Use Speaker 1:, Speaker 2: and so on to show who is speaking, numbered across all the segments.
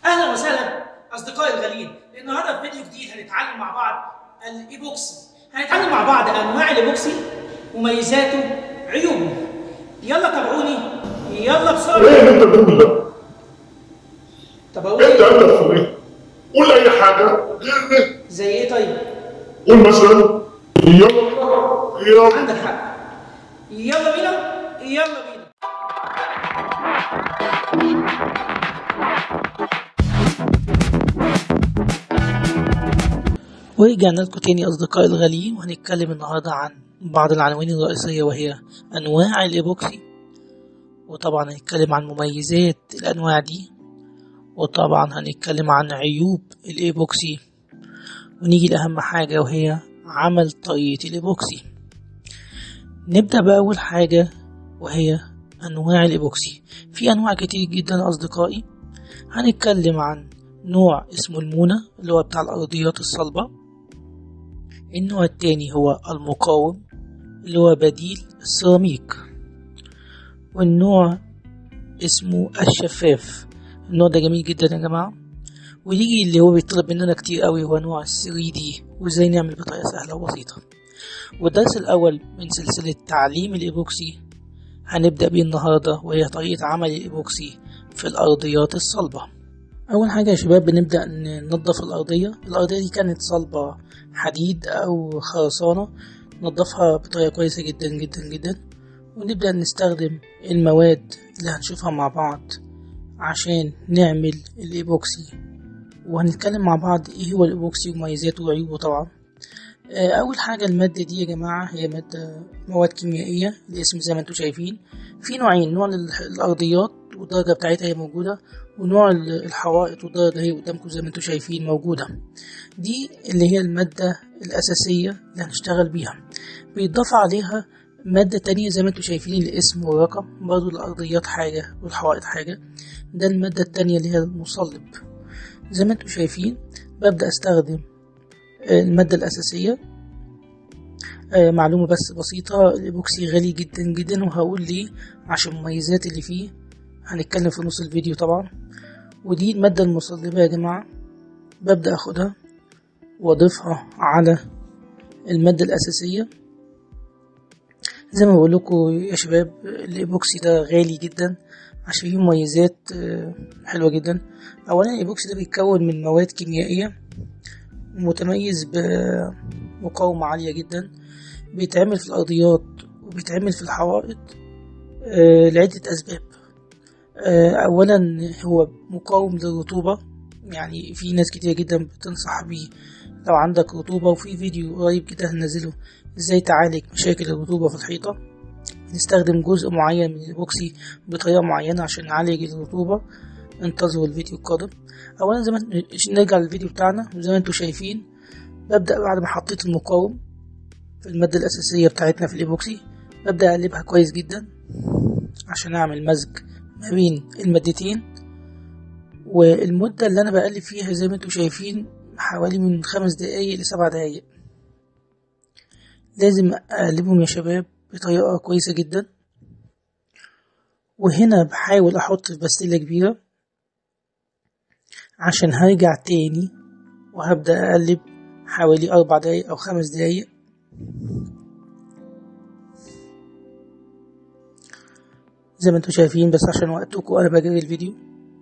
Speaker 1: اهلا وسهلا اصدقائي الغاليين النهارده في فيديو جديد هنتعلم مع بعض الايبوكسي هنتعلم مع بعض انواع الايبوكسي مميزاته عيوبه يلا تابعوني يلا بسرعه
Speaker 2: ايه اللي انت بتقول ده؟
Speaker 1: طب اقول
Speaker 2: انت
Speaker 1: ايه
Speaker 2: هدف ايه؟ قول اي حاجه غير ده.
Speaker 1: زي ايه طيب
Speaker 2: قول مثلا يلا يلا
Speaker 1: عندك حق يلا بينا يلا بينا ورجعنا لكم تاني أصدقائي الغاليين وهنتكلم النهاردة عن بعض العناوين الرئيسية وهي أنواع الإيبوكسي وطبعا هنتكلم عن مميزات الأنواع دي وطبعا هنتكلم عن عيوب الإيبوكسي ونيجي لأهم حاجة وهي عمل طريقة الإيبوكسي نبدأ بأول حاجة وهي أنواع الإيبوكسي في أنواع كتير جدا أصدقائي هنتكلم عن نوع اسمه المونة اللي هو بتاع الأرضيات الصلبة النوع التاني هو المقاوم اللي هو بديل السيراميك والنوع اسمه الشفاف النوع ده جميل جدا يا جماعة ويجي اللي هو بيطلب مننا كتير قوي هو نوع ال 3D وازاي نعمل بطريقة سهلة وبسيطة والدرس الأول من سلسلة تعليم الإيبوكسي هنبدأ بيه النهاردة وهي طريقة عمل الإيبوكسي في الأرضيات الصلبة أول حاجة يا شباب بنبدأ ننضف الأرضية الأرضية دي كانت صلبة حديد أو خرسانة ننضفها بطريقة كويسة جدا جدا جدا ونبدأ نستخدم المواد اللي هنشوفها مع بعض عشان نعمل الإيبوكسي وهنتكلم مع بعض إيه هو الإيبوكسي ومميزاته وعيوبه طبعا آه، أول حاجة المادة دي يا جماعة هي مادة مواد كيميائية الاسم زي ما انتم شايفين في نوعين نوع لل- الأرضيات والدرجة بتاعتها هي موجودة ونوع ال- الحوائط والدرجة هي قدامكم زي ما انتم شايفين موجودة دي اللي هي المادة الأساسية اللي هنشتغل بيها بيتضاف عليها مادة تانية زي ما انتم شايفين الاسم والرقم برضو الأرضيات حاجة والحوائط حاجة ده المادة التانية اللي هي المصلب زي ما انتم شايفين ببدأ استخدم آه، المادة الأساسية آه، معلومة بس بسيطة الإيبوكسي غالي جدا جدا وهقول ليه عشان المميزات اللي فيه هنتكلم في نص الفيديو طبعا ودي المادة المصلبة يا جماعة ببدأ أخدها وأضيفها على المادة الأساسية زي ما بقول لكم يا شباب الإيبوكسي ده غالي جدا عشان فيه مميزات آه، حلوة جدا أولا الإيبوكسي ده بيتكون من مواد كيميائية متميز بمقاومة عالية جدا بيتعمل في الأرضيات وبيتعمل في الحوائط آه، لعدة أسباب آه، أولا هو مقاوم للرطوبة يعني في ناس كتير جدا بتنصح بيه لو عندك رطوبة وفي فيديو قريب كده هنزله ازاي تعالج مشاكل الرطوبة في الحيطة نستخدم جزء معين من الإيبوكسي بطريقة معينة عشان نعالج الرطوبة انتظروا الفيديو القادم أولا زي ما نرجع للفيديو بتاعنا وزي ما انتم شايفين ببدأ بعد ما حطيت المقاوم في المادة الأساسية بتاعتنا في الإيبوكسي ببدأ أقلبها كويس جدا عشان أعمل مزج ما بين المادتين والمدة اللي أنا بقلب فيها زي ما انتم شايفين حوالي من خمس دقايق لسبع دقايق لازم أقلبهم يا شباب بطريقة كويسة جدا وهنا بحاول أحط في بستيلة كبيرة عشان هرجع تاني وهبدأ أقلب حوالي أربع دقايق أو خمس دقايق زي ما انتم شايفين بس عشان وقتكم أنا بجري الفيديو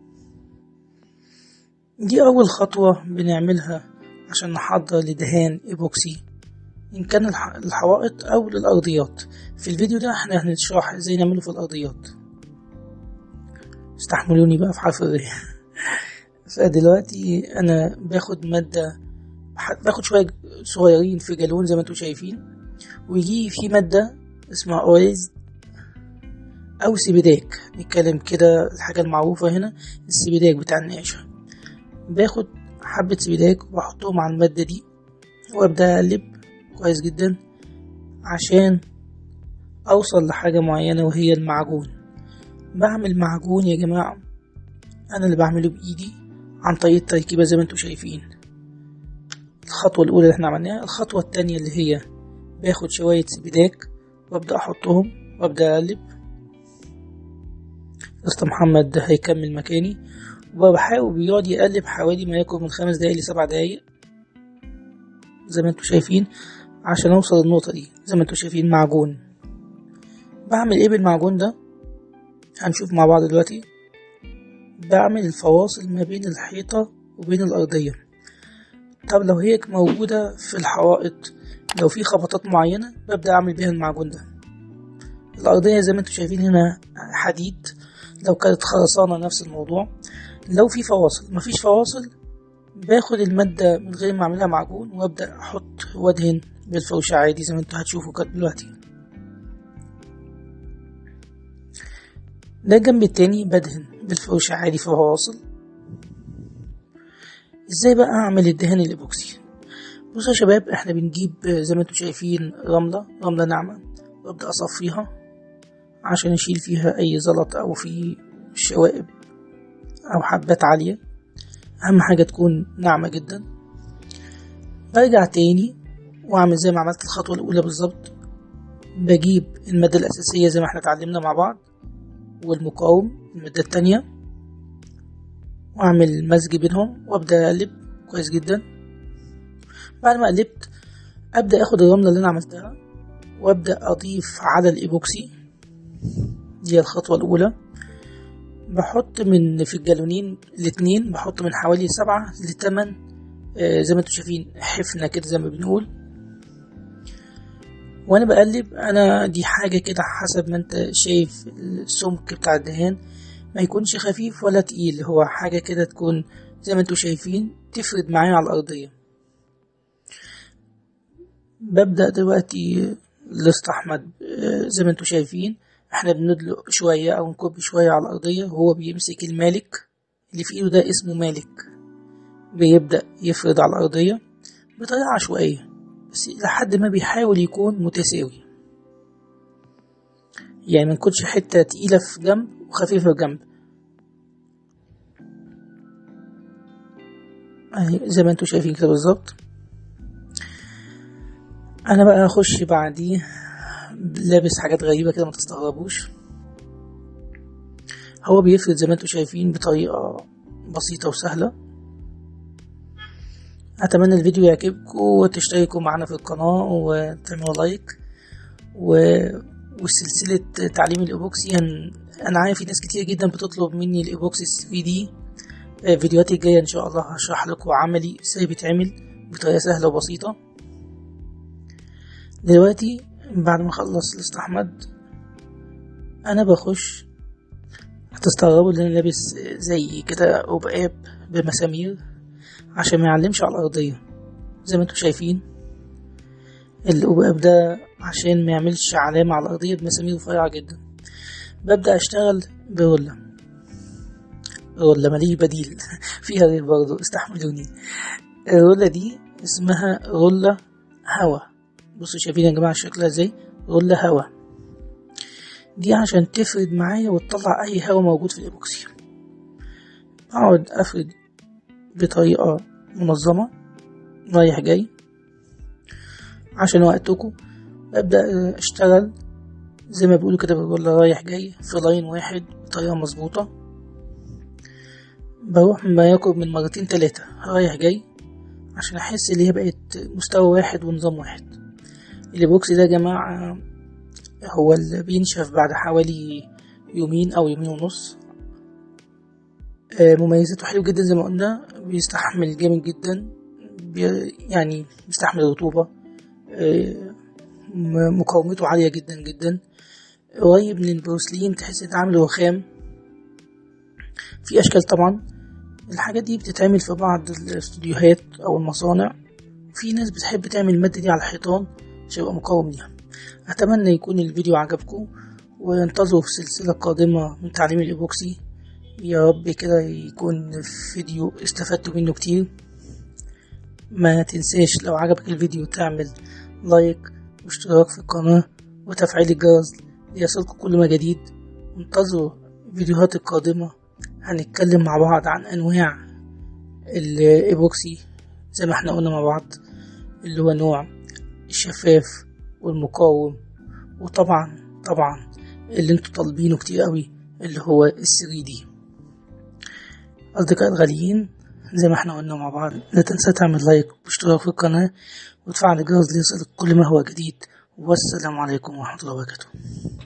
Speaker 1: دي أول خطوة بنعملها عشان نحضر لدهان إيبوكسي إن كان الح- الحوائط أو للأرضيات في الفيديو ده احنا هنشرح ازاي نعمله في الأرضيات استحملوني بقى في حرف الر فدلوقتي أنا باخد مادة ح- باخد شوية صغيرين في جالون زي ما انتم شايفين ويجي في مادة اسمها أوريز أو سيبيداك نتكلم كده الحاجة المعروفة هنا السيبيداك بتاع النقاشة باخد حبة سيبيداك وبحطهم على المادة دي وأبدأ أقلب كويس جدا عشان أوصل لحاجة معينة وهي المعجون بعمل معجون يا جماعة أنا اللي بعمله بإيدي عن طريق التركيبة زي ما انتم شايفين الخطوة الأولى اللي احنا عملناها الخطوة التانية اللي هي باخد شوية سبيداك وأبدأ أحطهم وأبدأ أقلب أسطى محمد هيكمل مكاني وبحاول بيقعد يقلب حوالي ما يقرب من خمس دقايق لسبع دقايق زي ما انتوا شايفين عشان اوصل النقطة دي زي ما انتوا شايفين معجون بعمل ايه بالمعجون ده هنشوف مع بعض دلوقتي بعمل الفواصل ما بين الحيطة وبين الأرضية طب لو هي موجودة في الحوائط لو في خبطات معينة ببدأ أعمل بيها المعجون ده الأرضية زي ما انتوا شايفين هنا حديد لو كانت خرسانة نفس الموضوع لو في فواصل مفيش فواصل باخد المادة من غير ما أعملها معجون وأبدأ أحط وأدهن بالفرشة عادي زي ما انتوا هتشوفوا كده دلوقتي ده الجنب التاني بدهن بالفرشة عادي في فواصل ازاي بقى أعمل الدهان الإيبوكسي بصوا يا شباب احنا بنجيب زي ما انتوا شايفين رملة رملة ناعمة وأبدأ أصفيها عشان أشيل فيها أي زلط أو في شوائب أو حبات عالية أهم حاجة تكون ناعمة جدا برجع تاني وأعمل زي ما عملت الخطوة الأولى بالظبط بجيب المادة الأساسية زي ما احنا اتعلمنا مع بعض والمقاوم المادة التانية وأعمل مزج بينهم وأبدأ أقلب كويس جدا بعد ما قلبت أبدأ أخد الرملة اللي أنا عملتها وأبدأ أضيف على الإيبوكسي دي الخطوة الأولى بحط من في الجالونين الاتنين بحط من حوالي سبعة لتمن آه زي ما انتوا شايفين حفنة كده زي ما بنقول وانا بقلب انا دي حاجة كده حسب ما انت شايف السمك بتاع الدهان ما يكونش خفيف ولا تقيل هو حاجة كده تكون زي ما انتوا شايفين تفرد معايا على الأرضية ببدأ دلوقتي الاستحمد آه زي ما انتوا شايفين احنا بندلق شوية او نكب شوية على الأرضية وهو بيمسك المالك اللي في ايده ده اسمه مالك بيبدأ يفرد على الأرضية بطريقة عشوائية بس لحد ما بيحاول يكون متساوي يعني ما نكونش حتة تقيلة في جنب وخفيفة في جنب اهي زي ما انتوا شايفين كده بالظبط انا بقى اخش بعديه لابس حاجات غريبة كده ما تستغربوش هو بيفرد زي ما انتوا شايفين بطريقة بسيطة وسهلة أتمنى الفيديو يعجبكم وتشتركوا معنا في القناة وتعملوا لايك و... وسلسلة تعليم الإيبوكسي هن... أنا عارف في ناس كتير جدا بتطلب مني الإيبوكسي 3 دي فيديوهاتي الجاية إن شاء الله هشرح لكم عملي ازاي بيتعمل بطريقة سهلة وبسيطة دلوقتي بعد ما اخلص الاستحمد انا بخش هتستغربوا ان انا لابس زي كده قبقاب بمسامير عشان ما يعلمش على الارضيه زي ما انتم شايفين القبقاب ده عشان ما يعملش علامه على الارضيه بمسامير رفيعه جدا ببدا اشتغل برولة رولة ماليش بديل فيها غير برضه استحملوني الرولة دي اسمها رولة هوا بصوا شايفين يا جماعة شكلها ازاي رولة هوا دي عشان تفرد معايا وتطلع اي هوا موجود في الايبوكسي اقعد افرد بطريقة منظمة رايح جاي عشان وقتكم ببدأ اشتغل زي ما بيقولوا كده بالرولة رايح جاي في لاين واحد بطريقة مظبوطة بروح ما يقرب من مرتين تلاتة رايح جاي عشان احس ان هي بقت مستوى واحد ونظام واحد البوكس ده يا جماعة هو اللي بينشف بعد حوالي يومين أو يومين ونص مميزاته حلو جدا زي ما قلنا بيستحمل جامد جدا بي يعني بيستحمل الرطوبة مقاومته عالية جدا جدا قريب من البروسلين تحس انت عامل رخام في أشكال طبعا الحاجات دي بتتعمل في بعض الاستوديوهات أو المصانع في ناس بتحب تعمل المادة دي على الحيطان عشان يبقى مقاوم ليها أتمنى يكون الفيديو عجبكم وانتظروا في سلسلة قادمة من تعليم الإيبوكسي يا رب كده يكون فيديو استفدتوا منه كتير ما تنساش لو عجبك الفيديو تعمل لايك واشتراك في القناة وتفعيل الجرس ليصلكم كل ما جديد انتظروا الفيديوهات القادمة هنتكلم مع بعض عن أنواع الإيبوكسي زي ما احنا قلنا مع بعض اللي هو نوع الشفاف والمقاوم وطبعا طبعا اللي انتوا طالبينه كتير قوي اللي هو الثري دي أصدقائي الغاليين زي ما احنا قلنا مع بعض لا تنسى تعمل لايك واشتراك في القناة وتفعل الجرس ليصلك كل ما هو جديد والسلام عليكم ورحمة الله وبركاته